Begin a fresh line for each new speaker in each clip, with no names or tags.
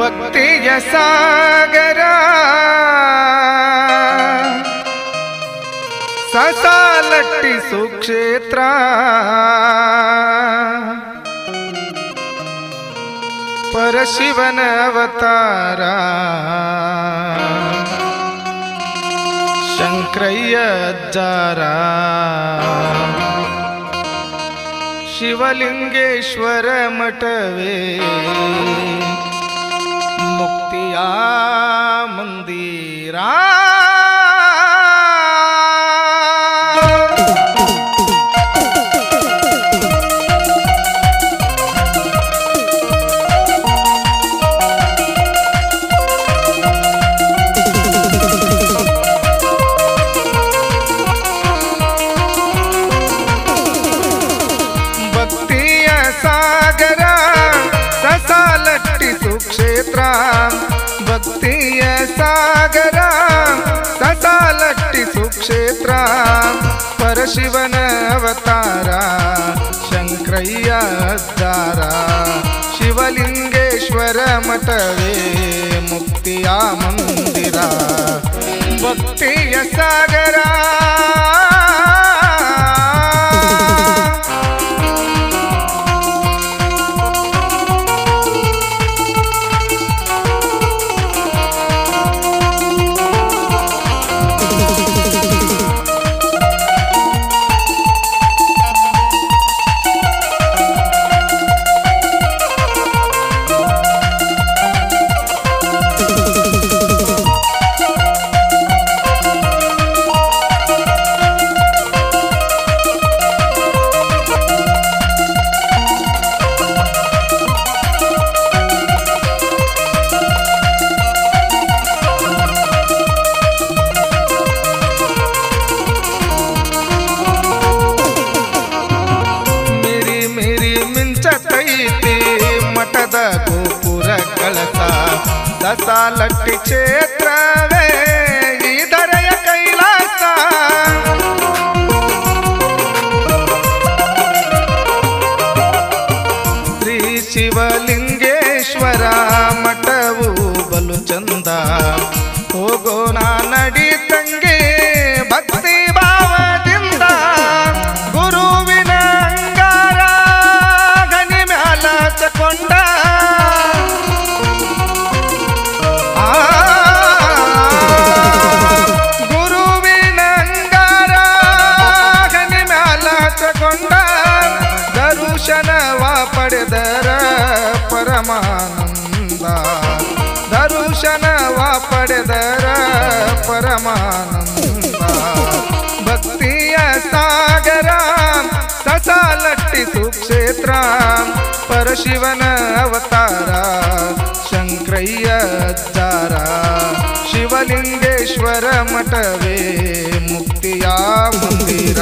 ಭಕ್ತಿಯ ಸಾಗರ ಸಸಾಲಟ್ಟಿ ಸುಕ್ಷೇತ್ರ ಪರಶಿವನ ಅವತಾರ ಶಂಕ್ರಯ್ಯ ಅಜ್ಜಾರ ಶಿವಲಿಂಗೇಶ್ವರ ಮಠವೇ ಮುಕ್ತಿಯ ಮಂದಿರ ಭಕ್ತಿಯ ಸಾಗರ ಸಸಾಲಟ್ಟಿ ಸುಕ್ಷೇತ್ರ ಭಕ್ತಿಯ ಸಾಗರ ಸಸಾಲಟ್ಟಿ ಸುಕ್ಷೇತ್ರ ಪರಶಿವನ ಅವತಾರ ಶಂಕ್ರಯ್ಯ ಅಜ್ಜಾರ ಶಿವಲಿಂಗೇಶ್ವರ ಮಠವೇ ಮುಕ್ತಿಯ ಮಂದಿರ ಭಕ್ತಿಯ ಸಾಗರ ಮಿರಿ ಮಿರಿ ಮಿಂಚತೈತಿ ಮಠದ ಗೋಪುರ ಕಳಸ ದಸಾಲಟ್ಟಿ ಕ್ಷೇತ್ರವೇ ಈ ದರೆಯ ಕೈಲಾಸ ಶ್ರೀ ಶಿವಲಿಂಗೇಶ್ವರ ಮಠವು ಬಲು ಚಂದ ಹೋಗೋಣ ನಡಿ ತಂಗಿ ಭಕ್ತಿ ಭಾವದಿಂದ ಗುರುವಿನ ಅಂಗಾರ ಗನಿ ಮ್ಯಾಲ ಚಕೊಂಡ ಆ, ಗುರುವಿನ ಅಂಗಾರ ಗನಿ ಮ್ಯಾಲ ಚಕೊಂಡ ದರುಶನವ ಪಡೆದರ ಪರಮಾನಂದ ದರುಶನವ ಪಡೆದರ ಪರಮಾನಂದ ಭಕ್ತಿಯ ಸಾಗರ ಸಸಾಲಟ್ಟಿ ಸುಕ್ಷೇತ್ರ ಪರಶಿವನ ಅವತಾರ ಶಂಕ್ರಯ್ಯ ಅಜ್ಜಾರ ಶಿವಲಿಂಗೇಶ್ವರ ಮಠವೇ ಮುಕ್ತಿಯ ಮಂದಿರ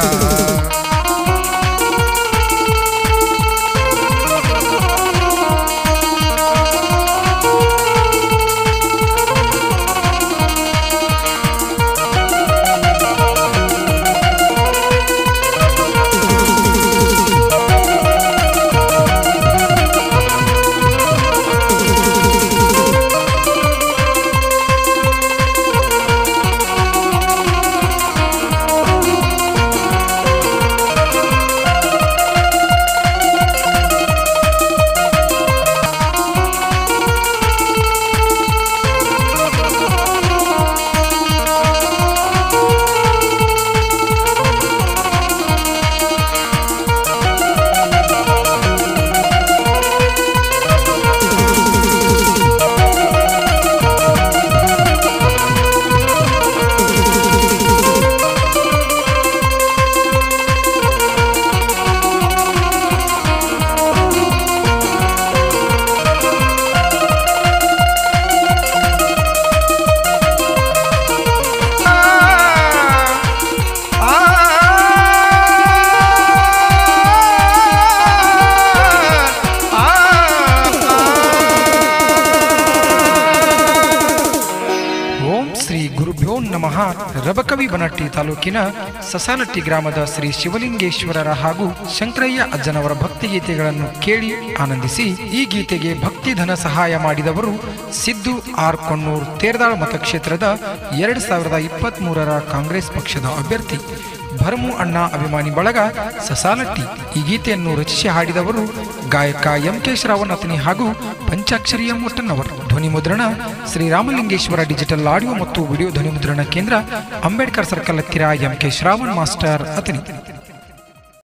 ನಮಃ ರಬಕವಿ ಬನಟ್ಟಿ ತಾಲೂಕಿನ ಸಸಾಲಟ್ಟಿ ಗ್ರಾಮದ ಶ್ರೀ ಶಿವಲಿಂಗೇಶ್ವರರ ಹಾಗೂ ಶಂಕರಯ್ಯ ಅಜ್ಜನವರ ಭಕ್ತಿಗೀತೆಗಳನ್ನು ಕೇಳಿ ಆನಂದಿಸಿ ಈ ಗೀತೆಗೆ ಭಕ್ತಿ ಧನ ಸಹಾಯ ಮಾಡಿದವರು ಸಿದ್ದು ಆರ್ ಕೊಣ್ಣೂರ್ ತೇರ್ದಾಳ್ ಮತಕ್ಷೇತ್ರದ ಎರಡ್ ಸಾವಿರದ ಇಪ್ಪತ್ತ್ ಮೂರರ ಕಾಂಗ್ರೆಸ್ ಪಕ್ಷದ ಅಭ್ಯರ್ಥಿ ಭರಮು ಅಣ್ಣ ಅಭಿಮಾನಿ ಬಳಗ ಸಸಾಲಟ್ಟಿ ಈ ಗೀತೆಯನ್ನು ರಚಿಸಿ ಹಾಡಿದವರು ಗಾಯಕ ಎಂ ಕೆ ಶ್ರಾವಣ್ ಅತನಿ ಹಾಗೂ ಪಂಚಾಕ್ಷರಿ ಎಂ ಒಟ್ಟನ್ನವರು ಧ್ವನಿ ಮುದ್ರಣ ಶ್ರೀರಾಮಲಿಂಗೇಶ್ವರ ಡಿಜಿಟಲ್ ಆಡಿಯೋ ಮತ್ತು ವಿಡಿಯೋ ಧ್ವನಿ ಮುದ್ರಣ ಕೇಂದ್ರ ಅಂಬೇಡ್ಕರ್ ಸರ್ಕಲ್ ಹತ್ತಿರ M K Shravan master Athani